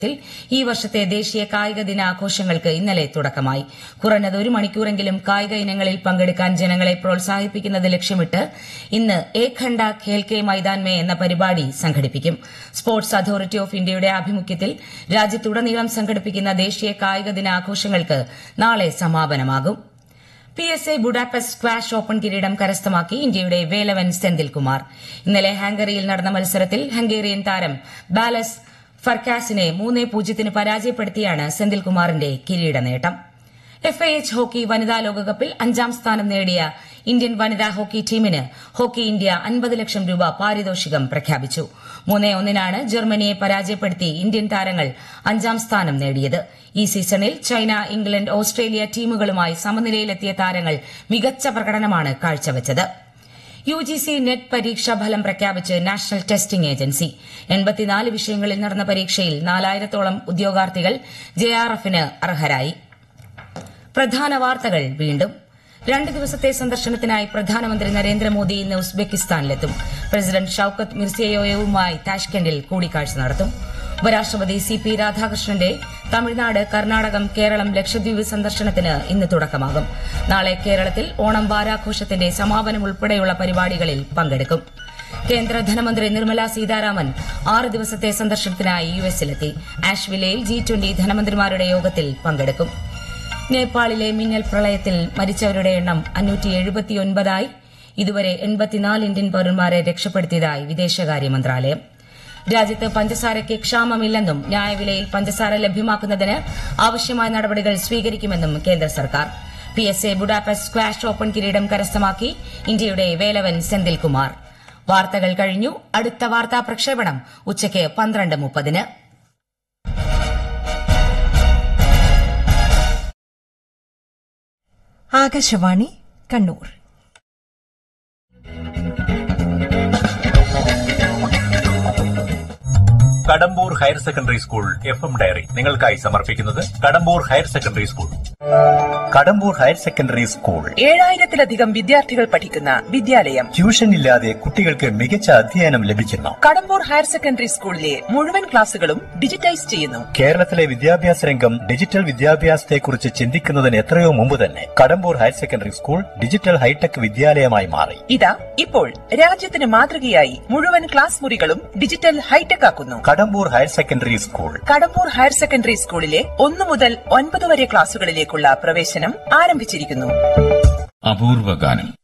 ത്തിൽ ഈ വർഷത്തെ ദേശീയ കായിക ദിനാഘോഷങ്ങൾക്ക് ഇന്നലെ തുടക്കമായി കുറഞ്ഞത് ഒരു മണിക്കൂറെങ്കിലും കായിക ഇനങ്ങളിൽ പങ്കെടുക്കാൻ ജനങ്ങളെ പ്രോത്സാഹിപ്പിക്കുന്നത് ലക്ഷ്യമിട്ട് ഇന്ന് ഏക് ഘണ്ട ഖേൽ കെ മൈതാൻ മേ എന്ന പരിപാടി സംഘടിപ്പിക്കും സ്പോർട്സ് അതോറിറ്റി ഓഫ് ഇന്ത്യയുടെ ആഭിമുഖ്യത്തിൽ രാജ്യത്തുടനീളം സംഘടിപ്പിക്കുന്ന ദേശീയ കായിക ദിനാഘോഷങ്ങൾക്ക് നാളെ സമാപനമാകും P S A Budapest squash open കിരീടം കരസ്ഥമാക്കി ഇന്ത്യയുടെ വേലവൻ സെന്തിൽകുമാർ ഇന്നലെ ഹാംഗറിയിൽ നടന്ന മത്സരത്തിൽ ഹംഗേറിയൻ താരം ബാലസ് ഫർക്കാസിനെ മൂന്ന് പൂജ്യത്തിന് പരാജയപ്പെടുത്തിയാണ് സെന്തിൽകുമാറിന്റെ കിരീട നേട്ടം എഫ് ഐ എച്ച് ഹോക്കി വനിതാ ലോകകപ്പിൽ അഞ്ചാം സ്ഥാനം നേടിയ ഇന്ത്യൻ വനിതാ ഹോക്കി ടീമിന് ഹോക്കി ഇന്ത്യ അൻപത് ലക്ഷം രൂപ പാരിതോഷികം പ്രഖ്യാപിച്ചു മൂന്നേ ഒന്നിനാണ് ജർമ്മനിയെ പരാജയപ്പെടുത്തി ഇന്ത്യൻ താരങ്ങൾ അഞ്ചാം സ്ഥാനം നേടിയത് ഈ സീസണിൽ ചൈന ഇംഗ്ലണ്ട് ഓസ്ട്രേലിയ ടീമുകളുമായി സമനിലയിലെത്തിയ താരങ്ങൾ മികച്ച പ്രകടനമാണ് കാഴ്ചവച്ചത് യു ജി സി നെറ്റ് പരീക്ഷാ ഫലം പ്രഖ്യാപിച്ച് നാഷണൽ ടെസ്റ്റിംഗ് ഏജൻസി എൺപത്തിനാല് വിഷയങ്ങളിൽ നടന്ന പരീക്ഷയിൽ നാലായിരത്തോളം ഉദ്യോഗാർത്ഥികൾ ജെആർഎഫിന് അർഹരായി പ്രധാന വാർത്തകൾ വീണ്ടും രണ്ട് ദിവസത്തെ സന്ദർശനത്തിനായി പ്രധാനമന്ത്രി നരേന്ദ്രമോദി ഇന്ന് ഉസ്ബെക്കിസ്ഥാനിലെത്തും പ്രസിഡന്റ് ഷൌക്കത്ത് മിർസിയോയേവുമായി താഷ്കെൻഡിൽ കൂടിക്കാഴ്ച നടത്തും ഉപരാഷ്ട്രപതി സി പി രാധാകൃഷ്ണന്റെ തമിഴ്നാട് കർണാടകം കേരളം ലക്ഷദ്വീപ് സന്ദർശനത്തിന് ഇന്ന് തുടക്കമാകും നാളെ കേരളത്തിൽ ഓണം വാരാഘോഷത്തിന്റെ സമാപനം ഉൾപ്പെടെയുള്ള പരിപാടികളിൽ പങ്കെടുക്കും കേന്ദ്ര ധനമന്ത്രി നിർമ്മല സീതാരാമൻ ആറ് ദിവസത്തെ സന്ദർശനത്തിനായി യു എസിലെത്തി ആഷ്വിലയിൽ ജി ട്വന്റി ധനമന്ത്രിമാരുടെ യോഗത്തിൽ പങ്കെടുക്കും നേപ്പാളിലെ മിന്നൽ പ്രളയത്തിൽ മരിച്ചവരുടെ എണ്ണം അഞ്ഞൂറ്റി എഴുപത്തിയൊൻപതായി ഇതുവരെ എൺപത്തിനാല് ഇന്ത്യൻ പൌരന്മാരെ രക്ഷപ്പെടുത്തിയതായി വിദേശകാര്യ മന്ത്രാലയം രാജ്യത്ത് പഞ്ചസാരയ്ക്ക് ക്ഷാമമില്ലെന്നും ന്യായവിലയിൽ പഞ്ചസാര ലഭ്യമാക്കുന്നതിന് ആവശ്യമായ നടപടികൾ സ്വീകരിക്കുമെന്നും കേന്ദ്ര സർക്കാർ P S A Budapest squash open കിരീടം കരസ്ഥമാക്കി ഇന്ത്യയുടെ വേലവൻ സെന്തിൽകുമാർ വാർത്തകൾ കഴിഞ്ഞു അടുത്ത വാർത്താ പ്രക്ഷേപണം ഉച്ചയ്ക്ക് പന്ത്രണ്ട് മുപ്പതിന് Akashvani Kannur Kadambur higher secondary school F M diary നിങ്ങൾക്കായി സമർപ്പിക്കുന്നത് Kadambur higher secondary school Kadambur higher secondary school ഏഴായിരത്തിലധികം വിദ്യാർത്ഥികൾ പഠിക്കുന്ന വിദ്യാലയം ട്യൂഷൻ ഇല്ലാതെ കുട്ടികൾക്ക് മികച്ച അധ്യയനം ലഭിക്കുന്നു കടമ്പൂർ ഹയർ സെക്കൻഡറി സ്കൂളിലെ മുഴുവൻ ക്ലാസുകളും ഡിജിറ്റൈസ് ചെയ്യുന്നു കേരളത്തിലെ വിദ്യാഭ്യാസ രംഗം ഡിജിറ്റൽ വിദ്യാഭ്യാസത്തെക്കുറിച്ച് ചിന്തിക്കുന്നതിന് എത്രയോ മുമ്പ് തന്നെ Kadambur higher secondary school digital hi tech വിദ്യാലയമായി മാറി ഇതാ ഇപ്പോൾ രാജ്യത്തിന് മാതൃകയായി മുഴുവൻ ക്ലാസ് മുറികളും ഡിജിറ്റൽ ഹൈടെക് ആക്കുന്നു Kadambur higher secondary school Kadambur higher secondary സ്കൂളിലെ ഒന്നു മുതൽ ഒൻപത് വരെ ക്ലാസുകളിലേക്കുള്ള പ്രവേശനം ആരംഭിച്ചിരിക്കുന്നു അപൂർവ ഗാനം